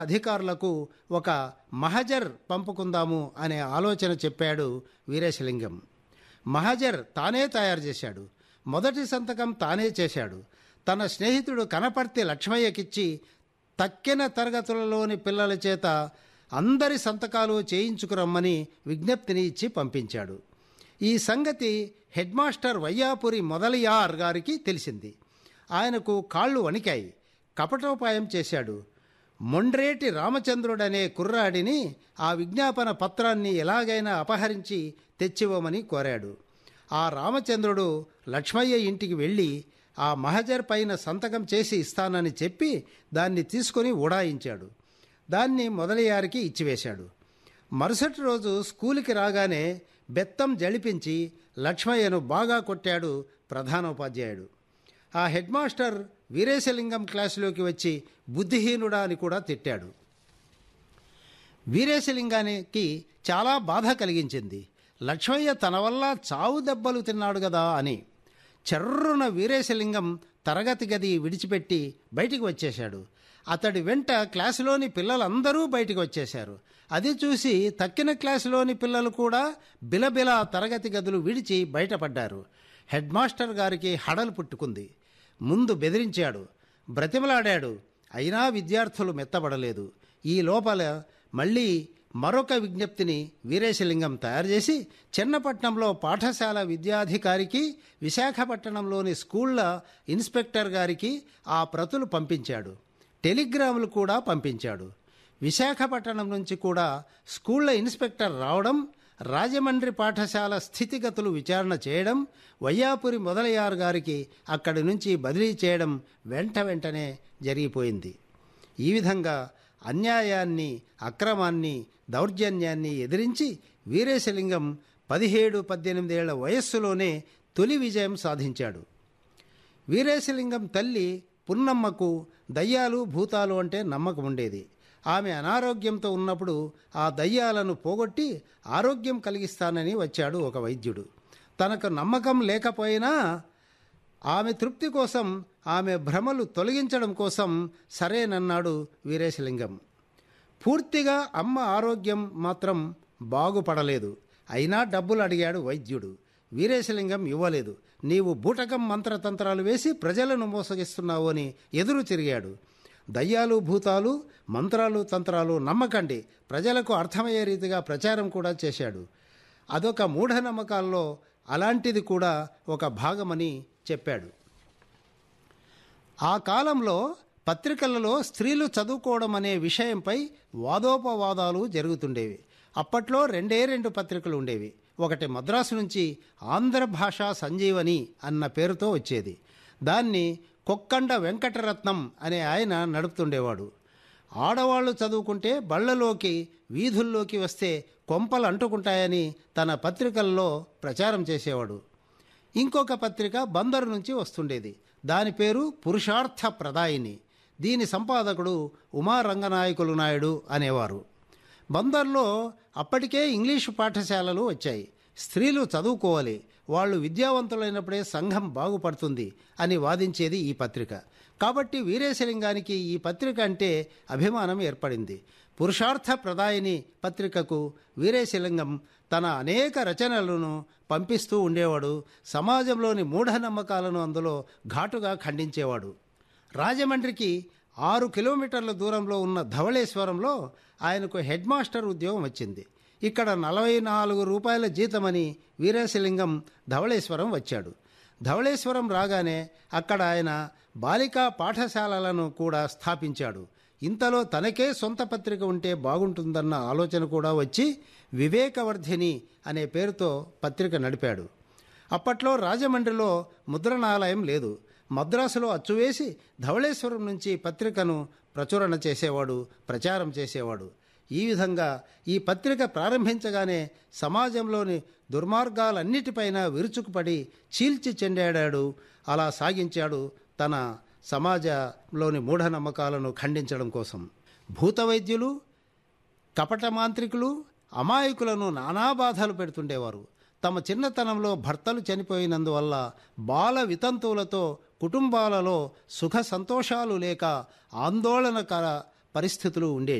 అధికారులకు ఒక మహజర్ పంపుకుందాము అనే ఆలోచన చెప్పాడు వీరేశలింగం మహజర్ తానే తయారు చేశాడు మొదటి సంతకం తానే చేశాడు తన స్నేహితుడు కనపర్తి లక్ష్మయ్యకిచ్చి తక్కిన తరగతులలోని పిల్లల చేత అందరి సంతకాలు చేయించుకురమ్మని విజ్ఞప్తిని ఇచ్చి పంపించాడు ఈ సంగతి హెడ్ మాస్టర్ వయ్యాపురి మొదలయార్ గారికి తెలిసింది ఆయనకు కాళ్ళు వణికాయి కపటోపాయం చేశాడు మొండ్రేటి రామచంద్రుడనే కుర్రాడిని ఆ విజ్ఞాపన పత్రాన్ని ఎలాగైనా అపహరించి తెచ్చివ్వమని కోరాడు ఆ రామచంద్రుడు లక్ష్మయ్య ఇంటికి వెళ్ళి ఆ మహజర్ పైన సంతకం చేసి ఇస్తానని చెప్పి దాన్ని తీసుకొని ఉడాయించాడు దాన్ని మొదలయ్యారికి ఇచ్చివేశాడు మరుసటి రోజు స్కూలుకి రాగానే బెత్తం జడిపించి లక్ష్మయ్యను బాగా కొట్టాడు ప్రధానోపాధ్యాయుడు ఆ హెడ్ మాస్టర్ వీరేశలింగం క్లాసులోకి వచ్చి బుద్ధిహీనుడా అని కూడా తిట్టాడు వీరేశలింగానికి చాలా బాధ కలిగించింది లక్ష్మయ్య తన వల్ల చావు దెబ్బలు తిన్నాడు కదా అని చెర్రున వీరేశలింగం తరగతి గది విడిచిపెట్టి బయటికి వచ్చేశాడు అతడి వెంట క్లాసులోని పిల్లలందరూ బయటికి వచ్చేశారు అది చూసి తక్కిన క్లాసులోని పిల్లలు కూడా బిలబిల తరగతి గదులు విడిచి బయటపడ్డారు హెడ్ మాస్టర్ గారికి హడలు పుట్టుకుంది ముందు బెదిరించాడు బ్రతిమలాడాడు అయినా విద్యార్థులు మెత్తబడలేదు ఈ లోపల మళ్ళీ మరొక విజ్ఞప్తిని వీరేశలింగం తయారు చేసి చెన్నపట్నంలో పాఠశాల విద్యాధికారికి విశాఖపట్నంలోని స్కూళ్ల ఇన్స్పెక్టర్ గారికి ఆ ప్రతులు పంపించాడు టెలిగ్రాములు కూడా పంపించాడు విశాఖపట్నం నుంచి కూడా స్కూళ్ల ఇన్స్పెక్టర్ రావడం రాజమండ్రి పాఠశాల స్థితిగతులు విచారణ చేయడం వయ్యాపురి మొదలయ్యారు గారికి అక్కడి నుంచి బదిలీ చేయడం వెంట వెంటనే జరిగిపోయింది ఈ విధంగా అన్యాయాన్ని అక్రమాన్ని దౌర్జన్యాన్ని ఎదిరించి వీరేశలింగం పదిహేడు పద్దెనిమిదేళ్ల వయస్సులోనే తొలి విజయం సాధించాడు వీరేశలింగం తల్లి పున్నమ్మకు దయ్యాలు భూతాలు అంటే నమ్మకం ఉండేది ఆమె అనారోగ్యంతో ఉన్నప్పుడు ఆ దయ్యాలను పోగొట్టి ఆరోగ్యం కలిగిస్తానని వచ్చాడు ఒక వైద్యుడు తనకు నమ్మకం లేకపోయినా ఆమె తృప్తి కోసం ఆమె భ్రమలు తొలగించడం కోసం సరేనన్నాడు వీరేశలింగం పూర్తిగా అమ్మ ఆరోగ్యం మాత్రం బాగుపడలేదు అయినా డబ్బులు అడిగాడు వైద్యుడు వీరేశలింగం ఇవ్వలేదు నీవు బూటకం మంత్రతంత్రాలు వేసి ప్రజలను మోసగిస్తున్నావు అని ఎదురు తిరిగాడు దయ్యాలు భూతాలు మంత్రాలు తంత్రాలు నమ్మకండి ప్రజలకు అర్థమయ్యే రీతిగా ప్రచారం కూడా చేశాడు అదొక మూఢనమ్మకాల్లో అలాంటిది కూడా ఒక భాగమని చెప్పాడు ఆ కాలంలో పత్రికలలో స్త్రీలు చదువుకోవడం అనే విషయంపై వాదోపవాదాలు జరుగుతుండేవి అప్పట్లో రెండే రెండు పత్రికలు ఉండేవి ఒకటి మద్రాసు నుంచి ఆంధ్ర భాషా సంజీవని అన్న పేరుతో వచ్చేది దాన్ని కొక్కండ వెంకటరత్నం అనే ఆయన నడుపుతుండేవాడు ఆడవాళ్లు చదువుకుంటే బళ్ళలోకి వీధుల్లోకి వస్తే కొంపలు అంటుకుంటాయని తన పత్రికల్లో ప్రచారం చేసేవాడు ఇంకొక పత్రిక బందరు నుంచి వస్తుండేది దాని పేరు పురుషార్థ ప్రదాయిని దీని సంపాదకుడు ఉమా రంగనాయకులు నాయుడు అనేవారు బందర్లో అప్పటికే ఇంగ్లీషు పాఠశాలలు వచ్చాయి స్త్రీలు చదువుకోవాలి వాళ్ళు విద్యావంతులైనప్పుడే సంఘం బాగుపడుతుంది అని వాదించేది ఈ పత్రిక కాబట్టి వీరేశలింగానికి ఈ పత్రిక అంటే అభిమానం ఏర్పడింది పురుషార్థ ప్రదాయిని పత్రికకు వీరేశలింగం తన అనేక రచనలను పంపిస్తూ ఉండేవాడు సమాజంలోని మూఢనమ్మకాలను అందులో ఘాటుగా ఖండించేవాడు రాజమండ్రికి ఆరు కిలోమీటర్ల దూరంలో ఉన్న ధవళేశ్వరంలో ఆయనకు హెడ్ మాస్టర్ ఉద్యోగం వచ్చింది ఇక్కడ నలభై నాలుగు రూపాయల జీతమని వీరేశలింగం ధవళేశ్వరం వచ్చాడు ధవళేశ్వరం రాగానే అక్కడ ఆయన బాలికా పాఠశాలలను కూడా స్థాపించాడు ఇంతలో తనకే సొంత పత్రిక ఉంటే బాగుంటుందన్న ఆలోచన కూడా వచ్చి వివేకవర్ధిని అనే పేరుతో పత్రిక నడిపాడు అప్పట్లో రాజమండ్రిలో ముద్రణాలయం లేదు మద్రాసులో అచ్చువేసి ధవళేశ్వరం నుంచి పత్రికను ప్రచురణ చేసేవాడు ప్రచారం చేసేవాడు ఈ విధంగా ఈ పత్రిక ప్రారంభించగానే సమాజంలోని దుర్మార్గాలన్నిటిపైన విరుచుకుపడి చీల్చి చెండాడాడు అలా సాగించాడు తన సమాజంలోని మూఢనమ్మకాలను ఖండించడం కోసం భూత వైద్యులు కపట మాంత్రికులు అమాయకులను నానా బాధలు పెడుతుండేవారు తమ చిన్నతనంలో భర్తలు చనిపోయినందువల్ల బాల వితంతువులతో కుటుంబాలలో సుఖ సంతోషాలు లేక ఆందోళనకర పరిస్థితులు ఉండేవి